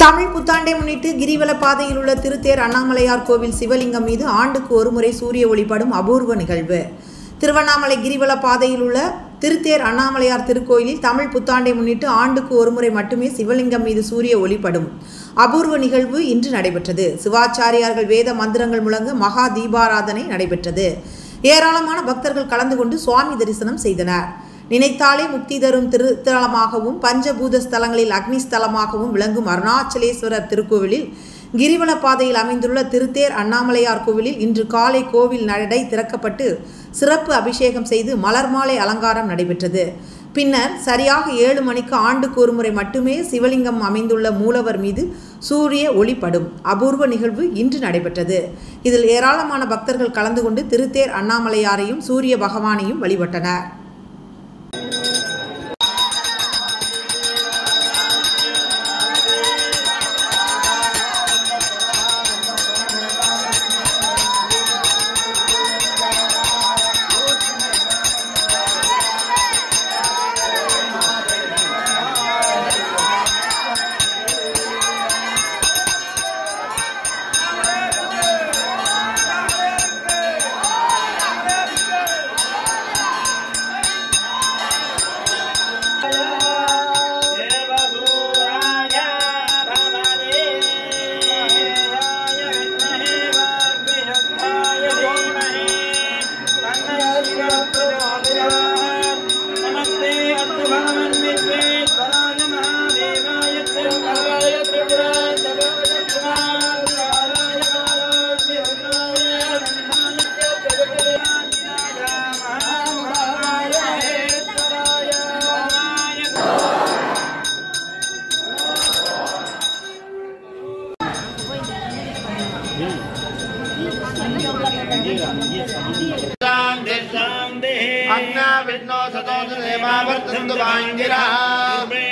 தமிழ் புத்தாண்டை முன்னிட்டு கிரிவல பாதையில் உள்ள திருத்தேர் அண்ணாமலையார் கோவில் சிவலிங்கம் மீது ஆண்டுக்கு ஒருமுறை சூரிய ஒளிப்படும் அபூர்வ நிகழ்வு திருவண்ணாமலை கிரிவல பாதையில் உள்ள திருத்தேர் அண்ணாமலையார் திருக்கோயிலில் தமிழ் புத்தாண்டை முன்னிட்டு ஆண்டுக்கு ஒருமுறை மட்டுமே சிவலிங்கம் மீது சூரிய ஒளிப்படும் அபூர்வ நிகழ்வு இன்று நடைபெற்றது சிவாச்சாரியார்கள் வேத மந்திரங்கள் முழங்க மகா தீபாராதனை நடைபெற்றது ஏராளமான பக்தர்கள் கலந்து கொண்டு சுவாமி தரிசனம் செய்தனர் நினைத்தாலே முக்தி தரும் திருத்தலமாகவும் பஞ்சபூத ஸ்தலங்களில் அக்னி ஸ்தலமாகவும் விளங்கும் அருணாச்சலேஸ்வரர் திருக்கோவிலில் கிரிவல பாதையில் அமைந்துள்ள திருத்தேர் அண்ணாமலையார் கோவிலில் இன்று காலை கோவில் நடை திறக்கப்பட்டு சிறப்பு அபிஷேகம் செய்து மலர் மாலை அலங்காரம் நடைபெற்றது பின்னர் சரியாக ஏழு மணிக்கு ஆண்டுக்கு ஒருமுறை மட்டுமே சிவலிங்கம் அமைந்துள்ள மூலவர் மீது சூரிய ஒளிப்படும் அபூர்வ நிகழ்வு இன்று நடைபெற்றது இதில் ஏராளமான பக்தர்கள் கலந்து கொண்டு திருத்தேர் அண்ணாமலையாரையும் சூரிய பகவானையும் வழிபட்டனர் देवदूराय भवदेवाय विद्महे वाग्विरुद्धाय धीमहि तन्नः प्रचोदयात् नमस्ते अस्तु भगवन् विश्वेश्वराय महादेवाय त्रिपुराय त्रिपुरान्तकाय अन्ना विष्णो सतो देवावर्तन्तु वाङ्गिरः